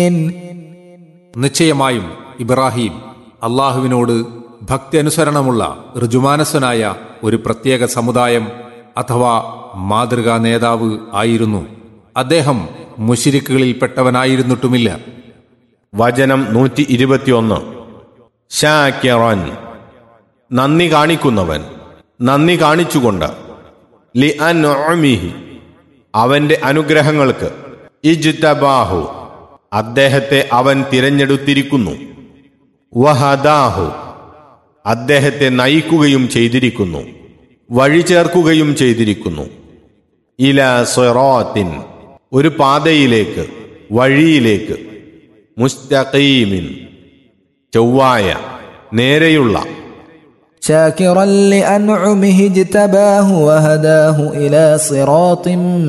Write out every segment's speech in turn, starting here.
നിശ്ചയമായും ഇബ്രാഹിം അള്ളാഹുവിനോട് ഭക്തി അനുസരണമുള്ള ഋജുമാനസ്വനായ ഒരു പ്രത്യേക സമുദായം അഥവാ മാതൃകാ നേതാവ് ആയിരുന്നു അദ്ദേഹം മുഷിരിക്കുകളിൽപ്പെട്ടവനായിരുന്നിട്ടുമില്ല വചനം നൂറ്റി ഇരുപത്തിയൊന്ന് ഷാക്കിറൻ നന്ദി കാണിക്കുന്നവൻ നന്ദി കാണിച്ചുകൊണ്ട് ലി അൻഉമിഹി അവന്റെ അനുഗ്രഹങ്ങൾക്ക് ഇജ്തബാഹു അദ്ദേഹത്തെ അവൻ തിരഞ്ഞെടുത്തിരിക്കുന്നു വഹദാഹു അദ്ദേഹത്തെ നയിക്കുകയും ചെയ്തിരിക്കുന്നു വഴി ചേർക്കുകയും ചെയ്തിരിക്കുന്നു ഇല സ്വറോത്തിൻ ഒരു പാതയിലേക്ക് വഴിയിലേക്ക് മുസ്തഖീമിൻ ചൊവ്വായ നേരെയുള്ള شاكرا لأنعمه اجتباه وهداه إلى صراط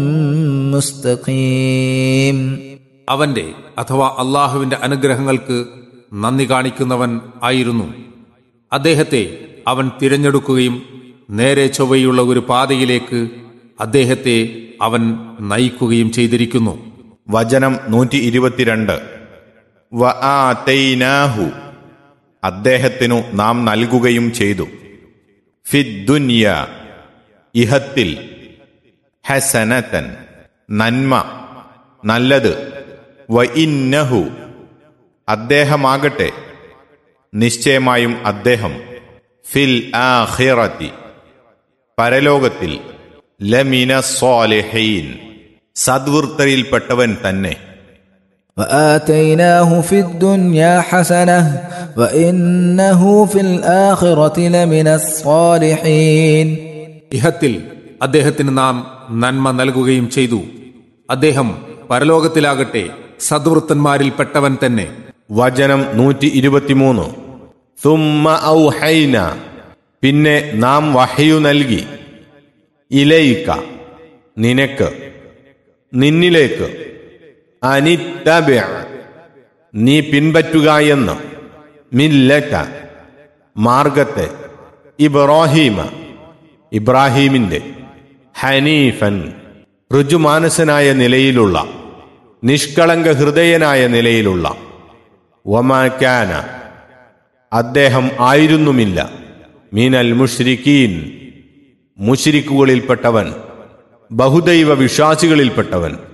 مستقيم അവന്റെ അഥവാ അള്ളാഹുവിന്റെ അനുഗ്രഹങ്ങൾക്ക് നന്ദി കാണിക്കുന്നവൻ ആയിരുന്നു അദ്ദേഹത്തെ അവൻ തിരഞ്ഞെടുക്കുകയും നേരെ ചൊവ്വയുള്ള ഒരു പാതയിലേക്ക് അദ്ദേഹത്തെ അവൻ നയിക്കുകയും ചെയ്തിരിക്കുന്നു വചനം നൂറ്റി ഇരുപത്തിരണ്ട് വ ആതൈനാഹു അദ്ദേഹത്തിനു നാം നൽകുകയും ചെയ്തു ഫിദ്ദുന്യ ഇഹത്തിൽ ഹസനതൻ നന്മ നല്ലത് വ ഇന്നഹു അദ്ദേഹമാകട്ടെ നിശ്ചയമായും അദ്ദേഹം ഫിൽ ആഖിറത്തി പരലോകത്തിൽ ലമിന സ്വാലിഹീൻ സദ്വൃത്തരിൽപ്പെട്ടവൻ തന്നെ وآتيناه في الدنيا حسنة وإنه في الآخرة لمن الصالحين ഇഹത്തിൽ അദ്ദേഹത്തിന് നാം നന്മ നൽകുകയും ചെയ്തു അദ്ദേഹം പരലോകത്തിലാകട്ടെ സദ്വൃത്തന്മാരിൽപ്പെട്ടവൻ തന്നെ വചനം നൂറ്റി ഇരുപത്തിമൂന്ന് സുമ്മ ഔഹൈന പിന്നെ നാം വഹയു നൽകി ഇലയിക്ക നിനക്ക് നിന്നിലേക്ക് അനിത്തബ നീ പിൻപറ്റുക എന്ന് മില്ലക്ക മാർഗത്തെ ഇബ്രാഹീമ ഇബ്രാഹീമിന്റെ ഹനീഫൻ ഋജുമാനസനായ നിലയിലുള്ള നിഷ്കളങ്ക ഹൃദയനായ നിലയിലുള്ള വമാക്കാന അദ്ദേഹം ആയിരുന്നുമില്ല മീനൽ മുഷ്രിക്കീൻ മുഷിരിക്കുകളിൽപ്പെട്ടവൻ ബഹുദൈവ വിശ്വാസികളിൽപ്പെട്ടവൻ